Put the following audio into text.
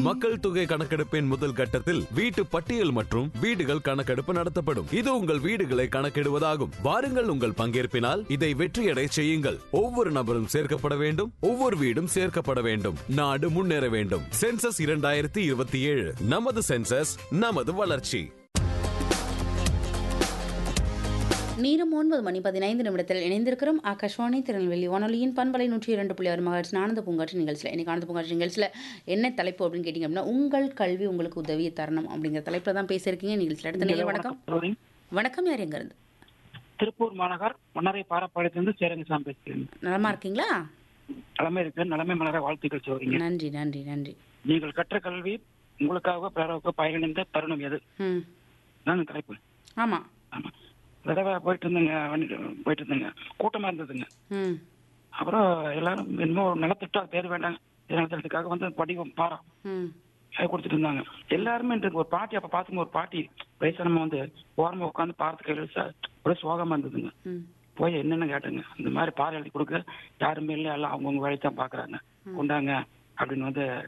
மக்கள் தொகை கணக்கெடுப்பின் முதல் கட்டத்தில் வீட்டு பட்டியல் மற்றும் வீடுகள் கணக்கெடுப்பு நடத்தப்படும் இது உங்கள் வீடுகளை கணக்கிடுவதாகும் வாருங்கள் உங்கள் பங்கேற்பினால் இதை வெற்றியடை செய்யுங்கள் ஒவ்வொரு நபரும் சேர்க்கப்பட வேண்டும் ஒவ்வொரு வீடும் சேர்க்கப்பட வேண்டும் நாடு முன்னேற வேண்டும் சென்சஸ் இரண்டாயிரத்தி இருபத்தி ஏழு நமது சென்சஸ் நமது வளர்ச்சி நேரம் ஒன்பது மணி பதினைந்து நிமிடத்தில் இணைந்திருக்கிறோம் ஆகாஷ்வாணி திருநெல்வேலி வானொலியின் பண்பலை நூற்றி இரண்டு புள்ளி ஆறு மகாட்சி ஆனந்த பூங்காட்சி நிகழ்ச்சியில் இன்னைக்கு ஆனந்த பூங்காட்சி நிகழ்ச்சியில் என்ன தலைப்பு அப்படின்னு கேட்டிங்க அப்படின்னா உங்கள் கல்வி உங்களுக்கு உதவிய தருணம் அப்படிங்கிற தலைப்பில் தான் பேசியிருக்கீங்க நிகழ்ச்சியில் அடுத்த நேரம் வணக்கம் சகோதரி. வணக்கம் யார் எங்க இருந்து திருப்பூர் மாநகர் மன்னரை பாரப்பாளையத்திலிருந்து சேரங்கசாமி பேசுகிறேன் நலமா இருக்கீங்களா நலமை இருக்கு நலமை மலர வாழ்த்துக்கள் சொல்றீங்க நன்றி நன்றி நன்றி நீங்கள் கற்ற கல்வி உங்களுக்காக பிறருக்கு பயனிந்த தருணம் எது ம் தான் தலைப்பு ஆமாம் ஆமா தடவை போயிட்டு இருந்தேங்க வண்டி போயிட்டு இருந்தேங்க கூட்டமா இருந்ததுங்க ம் அப்புறம் எல்லாரும் என்னமோ ஒரு நிலத்திட்டா பேர் வேண்டாங்க நிலத்திட்டத்துக்காக வந்து படிவம் பாரம் ம் அது கொடுத்துட்டு இருந்தாங்க எல்லாருமே இன்றைக்கு ஒரு பாட்டி அப்ப பாத்துங்க ஒரு பாட்டி வயசானவங்க வந்து ஓரமா உட்காந்து பாரத்து கையில் சார் ஒரே சோகமா இருந்ததுங்க ம் போய் என்னன்னு கேட்டேங்க இந்த மாதிரி பாறை எழுதி கொடுக்க யாருமே இல்லை எல்லாம் அவங்கவுங்க வேலையை தான் பாக்குறாங்க கொண்டாங்க அப்படின்னு வந்து